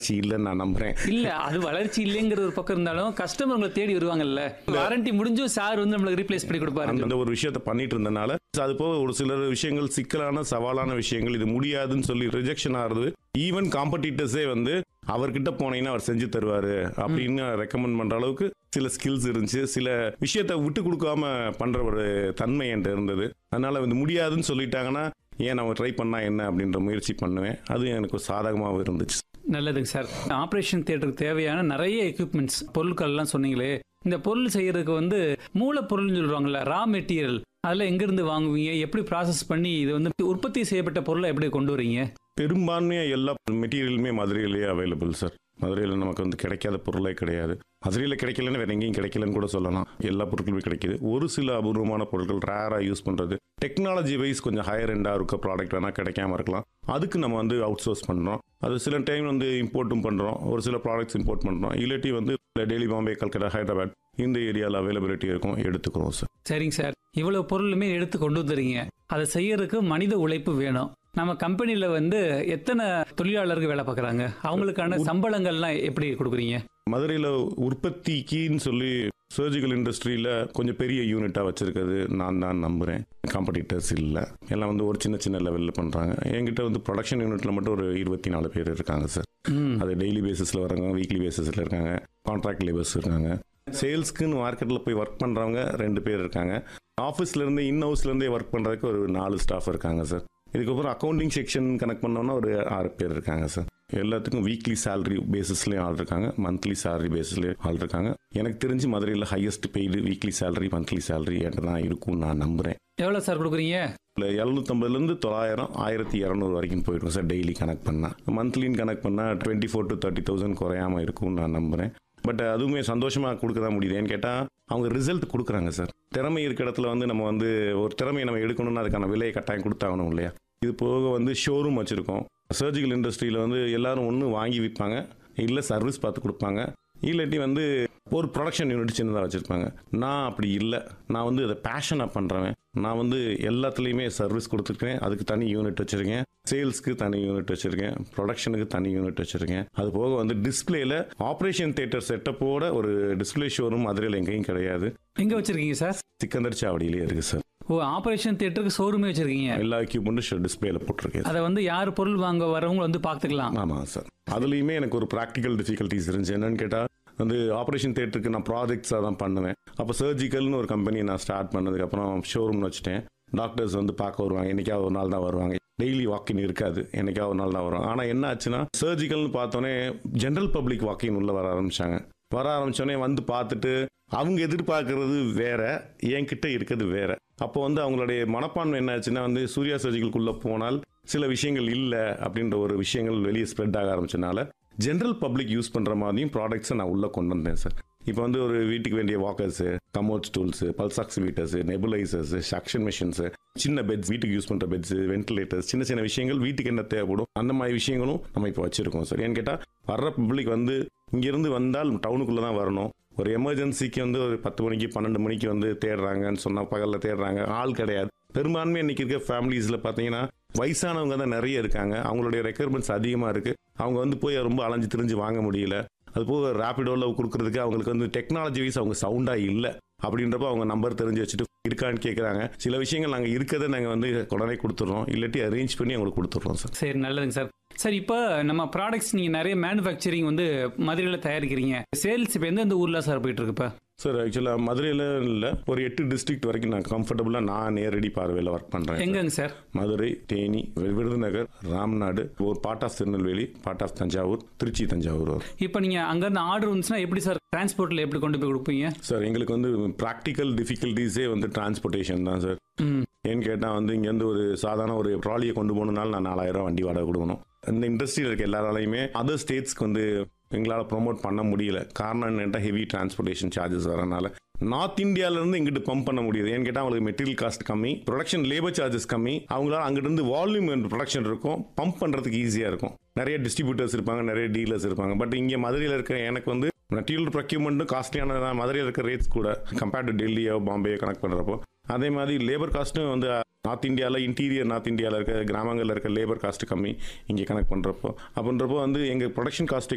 வளர்ச்சி இல்லைன்னு நான் நம்புறேன் இல்ல அது வளர்ச்சி இல்லைங்கிற ஒரு பக்கம் இருந்தாலும் கஸ்டமர் உங்களை தேடி வருவாங்கல்ல வாரண்டி முடிஞ்சும் சார் வந்து நம்மளுக்கு ரீப்ளேஸ் பண்ணி கொடுப்பாரு அந்த ஒரு விஷயத்த பண்ணிட்டு இருந்தனால அது போக ஒரு சில விஷயங்கள் சிக்கலான சவாலான விஷயங்கள் இது முடியாதுன்னு சொல்லி ரிஜெக்ஷன் ஆகுறது ஈவன் காம்படிட்டர்ஸே வந்து அவர்கிட்ட போனீங்கன்னா அவர் செஞ்சு தருவாரு அப்படின்னு ரெக்கமெண்ட் பண்ற அளவுக்கு சில ஸ்கில்ஸ் இருந்துச்சு சில விஷயத்த விட்டு கொடுக்காம பண்ற ஒரு தன்மை என்கிட்ட இருந்தது அதனால வந்து முடியாதுன்னு சொல்லிட்டாங்கன்னா ஏன் நம்ம ட்ரை பண்ணா என்ன அப்படின்ற முயற்சி பண்ணுவேன் அது எனக்கு ஒரு சாதகமாகவும் இருந்துச்சு நல்லதுங்க சார் ஆபரேஷன் தியேட்டருக்கு தேவையான நிறைய எக்யூப்மெண்ட்ஸ் பொருட்கள் எல்லாம் சொன்னீங்களே இந்த பொருள் செய்யறதுக்கு வந்து மூலப்பொருள்னு சொல்றாங்கல்ல ரா மெட்டீரியல் அதெல்லாம் எங்க இருந்து வாங்குவீங்க எப்படி ப்ராசஸ் பண்ணி இது வந்து உற்பத்தி செய்யப்பட்ட பொருளை எப்படி கொண்டு வரீங்க பெரும்பான்மையா எல்லா மெட்டீரியலுமே மதுரையிலேயே அவைலபிள் சார் மதுரையில் நமக்கு வந்து கிடைக்காத பொருளே கிடையாது மதுரையில் கிடைக்கலன்னு வேற எங்கேயும் கிடைக்கலன்னு கூட சொல்லலாம் எல்லா பொருட்களுமே கிடைக்குது ஒரு சில அபூர்வமான பொருட்கள் ரேராக யூஸ் பண்ணுறது டெக்னாலஜி வைஸ் கொஞ்சம் ஹையர் எண்டாக இருக்க ப்ராடக்ட் வேணால் கிடைக்காம இருக்கலாம் அதுக்கு நம்ம வந்து அவுட் சோர்ஸ் பண்ணுறோம் அது சில டைம் வந்து இம்போர்ட்டும் பண்ணுறோம் ஒரு சில ப்ராடக்ட்ஸ் இம்போர்ட் பண்ணுறோம் இல்லாட்டி வந்து டெல்லி பாம்பே கல்கட்டா ஹைதராபாத் இந்த ஏரியாவில் அவைலபிலிட்டி இருக்கும் எடுத்துக்கிறோம் சார் சரிங்க சார் இவ்வளவு பொருளுமே எடுத்து கொண்டு வந்துறீங்க அதை செய்யறதுக்கு மனித உழைப்பு வேணும் நம்ம கம்பெனில வந்து எத்தனை தொழிலாளர்கள் வேலை பார்க்குறாங்க அவங்களுக்கான சம்பளங்கள்லாம் எப்படி கொடுக்குறீங்க மதுரையில் உற்பத்திக்குன்னு சொல்லி சர்ஜிக்கல் இண்டஸ்ட்ரியில் கொஞ்சம் பெரிய யூனிட்டாக வச்சிருக்கிறது நான் தான் நம்புகிறேன் காம்படிட்டர்ஸ் இல்லை எல்லாம் வந்து ஒரு சின்ன சின்ன லெவலில் பண்ணுறாங்க என்கிட்ட வந்து ப்ரொடக்ஷன் யூனிட்டில் மட்டும் ஒரு இருபத்தி நாலு பேர் இருக்காங்க சார் ம் அது டெய்லி பேசிஸில் வராங்க வீக்லி பேசிஸில் இருக்காங்க கான்ட்ராக்ட் லேபர்ஸ் இருக்காங்க சேல்ஸ்க்குன்னு மார்க்கெட்டில் போய் ஒர்க் பண்ணுறவங்க ரெண்டு பேர் இருக்காங்க ஆஃபீஸ்லேருந்து இன் ஹவுஸ்லேருந்தே ஒர்க் பண்ணுறதுக்கு ஒரு நாலு ஸ்டாஃப் இருக்காங்க சார் இதுக்கப்புறம் அக்கௌண்டிங் செக்ஷன் கனெக்ட் பண்ணோம்னா ஒரு ஆறு பேர் இருக்காங்க சார் எல்லாத்துக்கும் வீக்லி salary பேசிஸ்லேயும் ஆள் இருக்காங்க மந்த்லி salary பேசிஸ்லேயும் ஆள் இருக்காங்க எனக்கு தெரிஞ்சு மதுரையில் highest paid weekly salary monthly salary என்கிட்ட தான் இருக்கும்னு நான் நம்புகிறேன் எவ்வளோ சார் கொடுக்குறீங்க இல்லை எழுநூத்தம்பதுலேருந்து தொள்ளாயிரம் ஆயிரத்தி இரநூறு வரைக்கும் போயிடும் சார் டெய்லி கனெக்ட் பண்ணால் மந்த்லின்னு கனெக்ட் பண்ணால் twenty four to thirty thousand குறையாம இருக்கும்னு நான் நம்புகிறேன் பட் அதுவுமே சந்தோஷமாக கொடுக்க தான் முடியுது ஏன்னு கேட்டால் அவங்க ரிசல்ட் கொடுக்குறாங்க சார் திறமை இருக்க இடத்துல வந்து நம்ம வந்து ஒரு திறமையை நம்ம எடுக்கணும்னா அதுக்கான விலையை கட்டாயம் கொடுத்தாகணும் இல்லையா இது போக வந்து ஷோரூம் வச்சுருக்கோம் சர்ஜிக்கல் இண்டஸ்ட்ரியில் வந்து எல்லாரும் ஒன்று வாங்கி விற்பாங்க இல்லை சர்வீஸ் பார்த்து கொடுப்பாங்க இல்லாட்டி வந்து ஒரு ப்ரொடக்ஷன் யூனிட் சின்னதாக வச்சுருப்பாங்க நான் அப்படி இல்லை நான் வந்து அதை பேஷனாக பண்ணுறவன் நான் வந்து எல்லாத்துலேயுமே சர்வீஸ் கொடுத்துருக்கேன் அதுக்கு தனி யூனிட் வச்சுருக்கேன் சேல்ஸ்க்கு தனி யூனிட் வச்சுருக்கேன் ப்ரொடக்ஷனுக்கு தனி யூனிட் வச்சுருக்கேன் அது போக வந்து டிஸ்பிளேல ஆப்ரேஷன் தேட்டர் செட்டப்போட ஒரு டிஸ்பிளே ஷோரூம் மதுரையில் எங்கேயும் கிடையாது எங்க வச்சிருக்கீங்க சார் சிக்கந்தர் சாவடியிலே இருக்குது சார் ஓ ஆபரேஷன் தியேட்டருக்கு ஷோரூமே வச்சிருக்கீங்க எல்லா எக்யூப்மெண்ட்டும் டிஸ்பிளேல போட்டிருக்கேன் அதை வந்து யார் பொருள் வாங்க வரவங்க வந்து பார்த்துக்கலாம் ஆமாம் சார் அதுலேயுமே எனக்கு ஒரு ப்ராக்டிக்கல் டிஃபிகல்ட்டிஸ் இருந்துச்சு என்னன்னு கேட்டால் வந்து ஆப்ரேஷன் தேட்டருக்கு நான் ப்ராஜெக்ட்ஸாக தான் பண்ணுவேன் அப்போ சர்ஜிக்கல்னு ஒரு கம்பெனி நான் ஸ்டார்ட் பண்ணதுக்கப்புறம் ஷோரூம்னு வச்சுட்டேன் டாக்டர்ஸ் வந்து பார்க்க வருவாங்க என்னைக்காவது ஒரு நாள் தான் வருவாங்க டெய்லி வாக்கின் இருக்காது என்னைக்காவது ஒரு நாள் தான் வருவாங்க ஆனால் என்ன ஆச்சுன்னா சர்ஜிக்கல்னு பார்த்தோன்னே ஜென்ரல் பப்ளிக் வாக்கின் உள்ள வர ஆரம்பிச்சாங்க வர ஆரம்பிச்சோடனே வந்து பார்த்துட்டு அவங்க எதிர்பார்க்கறது வேற என்கிட்ட இருக்கிறது வேற அப்போ வந்து அவங்களுடைய மனப்பான்மை என்ன ஆச்சுன்னா வந்து சூர்யா சர்ஜிக்கலுக்குள்ள போனால் சில விஷயங்கள் இல்லை அப்படின்ற ஒரு விஷயங்கள் வெளியே ஸ்ப்ரெட் ஆக ஆரம்பிச்சனால ஜென்ரல் பப்ளிக் யூஸ் பண்ற மாதிரியும் ப்ராடக்ட்ஸை நான் உள்ள கொண்டு வந்தேன் சார் இப்போ வந்து ஒரு வீட்டுக்கு வேண்டிய walkers commode stools pulse oximeters nebulisers suction machines சின்ன பெட்ஸ் வீட்டுக்கு யூஸ் பண்ற பெட்ஸ் வென்டிலேட்டர்ஸ் சின்ன சின்ன விஷயங்கள் வீட்டுக்கு என்ன தேவைப்படும் அந்த மாதிரி விஷயங்களும் நம்ம இப்போ வச்சிருக்கோம் சார் ஏன்னு கேட்டால் வர்ற பப்ளிக் வந்து இங்கிருந்து வந்தால் டவுனுக்குள்ள தான் வரணும் ஒரு எமர்ஜென்சிக்கு வந்து ஒரு பத்து மணிக்கு பன்னெண்டு மணிக்கு வந்து தேடுறாங்கன்னு சொன்னா பகல்ல தேடுறாங்க ஆள் கிடையாது பெரும்பான்மை இன்னைக்கு இருக்க ஃபேமிலிஸ்ல பாத்தீங்கன்னா வயசானவங்க தான் நிறைய இருக்காங்க அவங்களுடைய ரெக்குயர்மெண்ட்ஸ் அதிகமா இருக்கு அவங்க வந்து போய் ரொம்ப அலைஞ்சு திரிஞ்சு வாங்க முடியல அது போக ரேபிடோவில் கொடுக்கறதுக்கு அவங்களுக்கு வந்து டெக்னாலஜி வைஸ் அவங்க சவுண்டா இல்லை அப்படின்றப்ப அவங்க நம்பர் தெரிஞ்சு வச்சுட்டு இருக்கான்னு கேட்குறாங்க சில விஷயங்கள் நாங்கள் இருக்கதை நாங்கள் வந்து உடனே கொடுத்துட்றோம் இல்லாட்டி அரேஞ்ச் பண்ணி அவங்களுக்கு கொடுத்துட்றோம் சார் சரி நல்லதுங்க சார் சார் இப்போ நம்ம ப்ராடக்ட்ஸ் நீங்கள் நிறைய மேனுஃபேக்சரிங் வந்து மதுரையில் தயாரிக்கிறீங்க சேல்ஸ் இப்போ எந்தெந்த ஊரில் சார் போயிட்டு இருக்கு இப்போ சார் ஆக்சுவலாக மதுரையில் இல்லை ஒரு எட்டு டிஸ்ட்ரிக்ட் வரைக்கும் நான் கம்ஃபர்டபுளாக நான் நேரடி பார்வையில் ஒர்க் பண்ணுறேன் எங்கங்க சார் மதுரை தேனி வி- விருதுநகர் ராம்நாடு ஒரு part of Tirunelveli part of Thanjavur Trichy Thanjavur வரும் இப்போ நீங்கள் அங்கேருந்து ஆர்டர் வந்துச்சுன்னா எப்படி சார் டிரான்ஸ்போர்ட்டில் எப்படி கொண்டு போய் கொடுப்பீங்க சார் எங்களுக்கு வந்து ப்ராக்டிக்கல் டிஃபிகல்ட்டிஸே வந்து டிரான்ஸ்போர்ட்டேஷன் தான் சார் ம் ஏன்னு கேட்டால் வந்து இங்கேருந்து ஒரு சாதாரண ஒரு ட்ராலியை கொண்டு போகணுனாலும் நான் நாலாயிரம் வண்டி வாடகை கொடுக்கணும் இந்த இண்டஸ்ட்ரியில் இருக்க எல்லாராலையுமே அதர் ஸ்டேட்ஸ்க்கு வந்து எங்களால் ப்ரோமோட் பண்ண முடியல காரணம் என்னென்னா ஹெவி டிரான்ஸ்போர்ட்டேஷன் சார்ஜஸ் வரனால நார்த் இந்தியாவிலேருந்து இங்கிட்டு பம்ப் பண்ண முடியுது ஏன்னு கேட்டால் அவங்களுக்கு மெட்டீரியல் காஸ்ட் கம்மி ப்ரொடக்ஷன் லேபர் சார்ஜஸ் கம்மி அவங்களால அங்கிட்டிருந்து வால்யூம் ப்ரொடக்ஷன் இருக்கும் பம்ப் பண்ணுறதுக்கு ஈஸியாக இருக்கும் நிறைய டிஸ்ட்ரிபியூட்டர்ஸ் இருப்பாங்க நிறைய டீலர்ஸ் இருப்பாங்க பட் இங்கே மதுரையில் இருக்க எனக்கு வந்து மெட்டீரியல் ப்ரொக்யூமெண்ட்டும் காஸ்ட்லியானதான் மதுரையில் இருக்க ரேட்ஸ் கூட கம்பேர்ட் டு டெல்லியோ பாம்பேயோ கனெக்ட் பண்ணுறப்போ அதே மாதிரி லேபர் காஸ்ட்டும் வந்து நார்த் இந்தியாவில் இன்டீரியர் நார்த் இந்தியாவில் இருக்க கிராமங்களில் இருக்க லேபர் காஸ்ட் கம்மி இங்கே கனெக்ட் பண்ணுறப்போ அப்படின்றப்போ வந்து எங்கள் ப்ரொடக்ஷன் காஸ்ட்